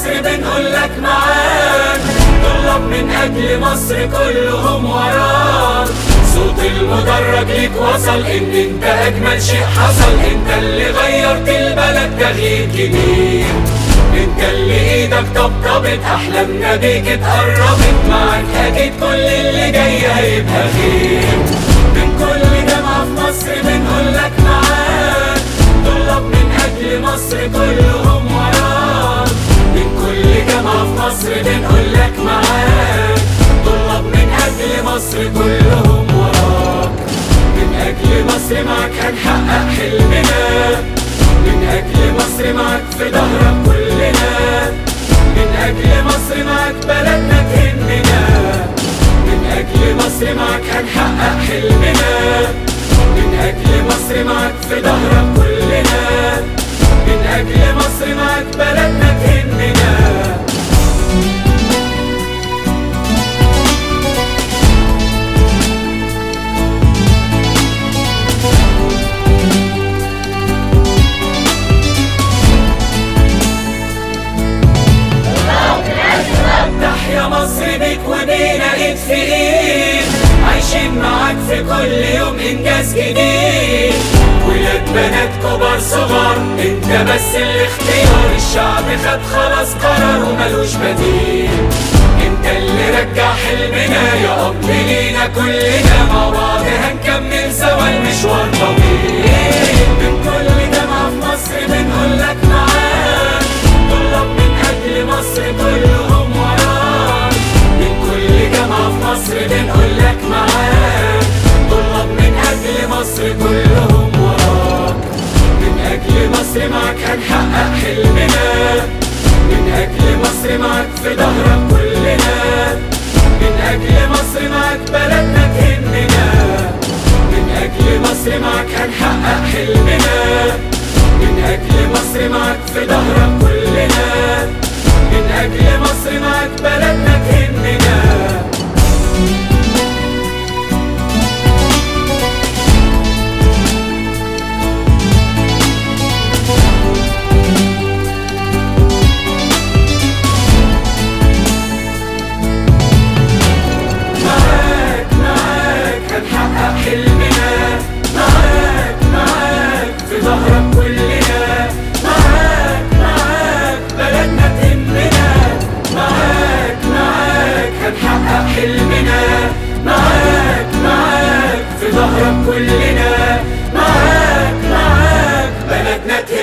مصر بنقول لك معاك طلاب من أجل مصر كلهم وراك صوت المدرج ليك وصل إن أنت أجمل شيء حصل أنت اللي غيرت البلد تغيير كبير انت اللي ايدك طبطبت احلامنا بيك اتقربت معاك اكيد كل اللي جاي هيبقى خير من كل جامعة في مصر بنقول لك معاك طلاب من اجل مصر كلهم وراك من كل جامعة في مصر بنقول لك معاك طلاب من اجل مصر كلهم وراك من اجل مصر معاك هنحقق حلمنا من أجل مصر معاك في ظهرك كلنا من أجل مصر معاك بلدنا تهمنا من أجل مصر معاك هنحقق حلمنا من أجل مصر معاك في ظهرك كلنا من أجل مصر معاك بلدنا تهمنا تحيا مصر بيك وبينا ايد في ايد عايشين معاك في كل يوم انجاز جديد ولاد بنات كبار صغار انت بس الاختيار الشعب خد خلاص قرار وملوش بديل انت اللي رجع حلمنا يا اب لينا كلنا مع بعض هنكمل سوا المشوار طويل من كل جامعة في مصر بنقول لك معاك طلاب من اجل مصر كلهم وراك من كل جامعة في مصر بنقول لك معاك طلاب من اجل مصر كلهم وراك من اجل مصر معاك هنحقق حلمنا من اجل مصر معاك في ظهرك كلنا من اجل مصر معاك بلدنا تهمنا من اجل مصر معاك هنحقق حلمنا من اجل مصر معاك في ظهرك كلنا من اجل مصر معاك بلدنا تهمنا معاك معاك هنحقق حلمنا معاك معاك في ظهرك كلنا معاك معاك بلدنا تهمنا معاك معاك هنحقق حلمنا معاك معاك في ظهرك كلنا معاك معاك بلدنا تهمنا